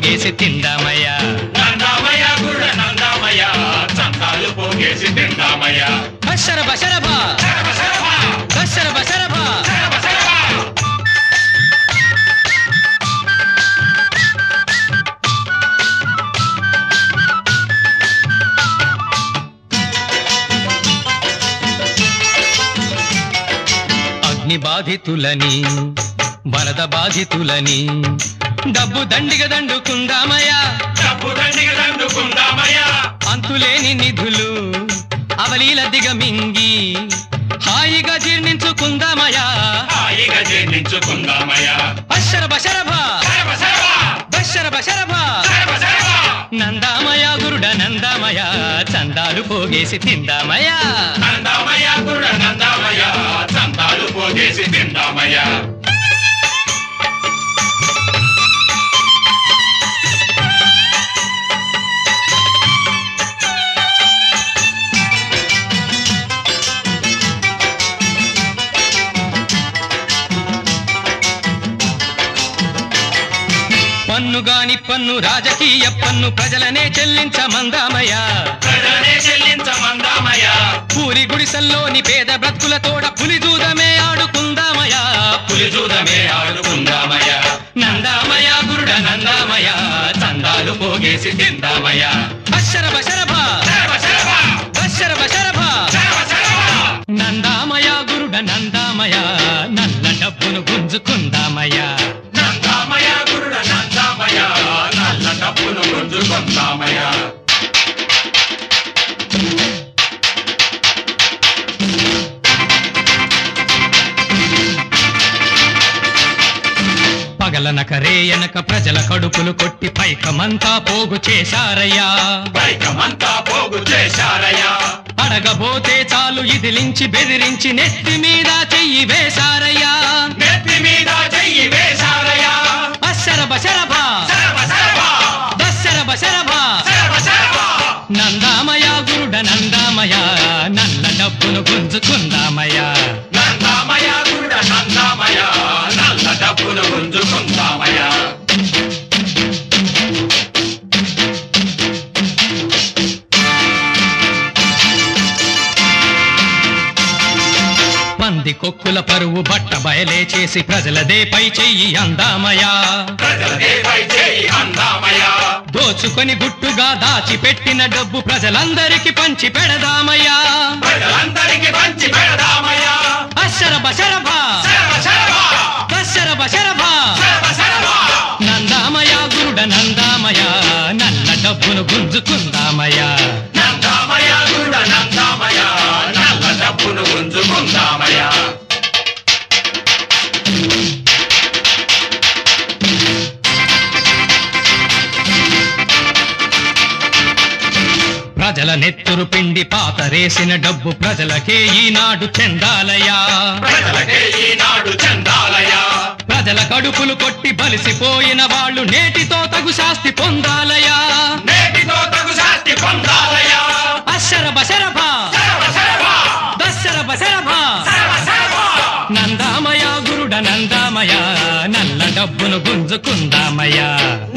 పోగేసి తిందామయ్యా నందామయ్య గుళ్ళ నందామయ్య చందాలు పోగేసి తిందామయ్య బషరభ శరభ శరభ శరభ, బషరభ శరభ శరభ శరభ. అగ్ని బాధితులని వరద బాధితులని డబ్బు దండిగ దండుకుందామయ్యా డబ్బు దండిగా దండుకుందామయ్య అంతులేని నిధులు అవలీల దిగమింగి హాయిగా జీర్ణించుకుందామయ్యా హాయిగా జీర్ణించుకుందామయ్య బషరభ శరభ శరభ శరభ, బషరభ శరభ శరభ శరభ. నందామయ గురుడ నందామయ చందాలు పోగేసి తిందామయ్యా నందామయ్య గుళ్ళ నందామయ్య చందాలు పోగేసి తిందామయ్య పన్ను గాని పన్ను రాజకీయ పన్ను ప్రజలనే చెల్లించమందామయ్యా ప్రజలనే చెల్లించమందామయ్య పూరి గుడిసల్లోని పేద బ్రతుకుల తోడ పులిదూదమే ఆడుకుందామయ్యా పులిజూదమే ఆడుకుందామయ్య నందామయ గురుడ నందామయ చందాలు పోగేసి తిందామయ్యా అక్షరభ శరభ శరభ శరభ, అక్షరభ శరభ శరభ శరభ. నందామయ గురుడ నందామయ నల్ల డబ్బును గుంజుకుందామయ్యా నందామయ్య గురుడ నందామయ్య నల్ల డబ్బును గుంజుకుందామయ్య పగలనక రేయనక ప్రజల కడుపులు కొట్టి పైకమంతా పోగు చేశారయ్యా పైకమంతా పోగు చేశారయ్యా అడగబోతే చాలు ఇదిలించి బెదిరించి నెత్తి మీద చెయ్యి వేశారయ్యా నెత్తి మీద చెయ్యి వేశారయ్యా అశరభ శరభ శరభ శరభ, దశరభ శరభ శరభ శరభ. నందామయ గురుడ నందామయ నల్ల డబ్బును గుంజుకుందామయ్యా నందామయ్య గురుడ నందామయ్య నల్ల డబ్బును గుంజుకుందామయ్య పంది కొక్కుల పరువు బట్ట బయలే చేసి ప్రజలదే పై చెయ్యి అందామయా ప్రజలదే పై చేయి అందామయ్య దోచుకొని గుట్టుగా దాచిపెట్టిన డబ్బు ప్రజలందరికీ పంచి పెడదామయ్యా ప్రజలందరికీ పంచి పెడదామయ్య అశరభ శరభ శరభ శరభ, దశరభ శరభ శరభ శరభ. నందామయ గురుడ నందామయ నల్ల డబ్బును గుంజుకుందామయ్యా నందామయ్య గురుడ నందామయ్య నల్ల డబ్బును గుంజుకుందామయ్య ప్రజల నెత్తురు పిండి పాతరేసిన డబ్బు ప్రజలకే ఈనాడు చెందాలయ్యా ప్రజలకే ఈనాడు చందాలయ్య ప్రజల కడుపులు కొట్టి బలిసిపోయిన వాళ్ళు నేటితో తగు శాస్తి పొందాలయ్యా నేటితో తగు శాస్తి పొందాలయ్య అశరభ శరభ శరభ శరభ, దశరభ శరభ శరభ శరభ. నందామయ గురుడ నందామయ నల్ల డబ్బును గుంజుకుందామయ్యా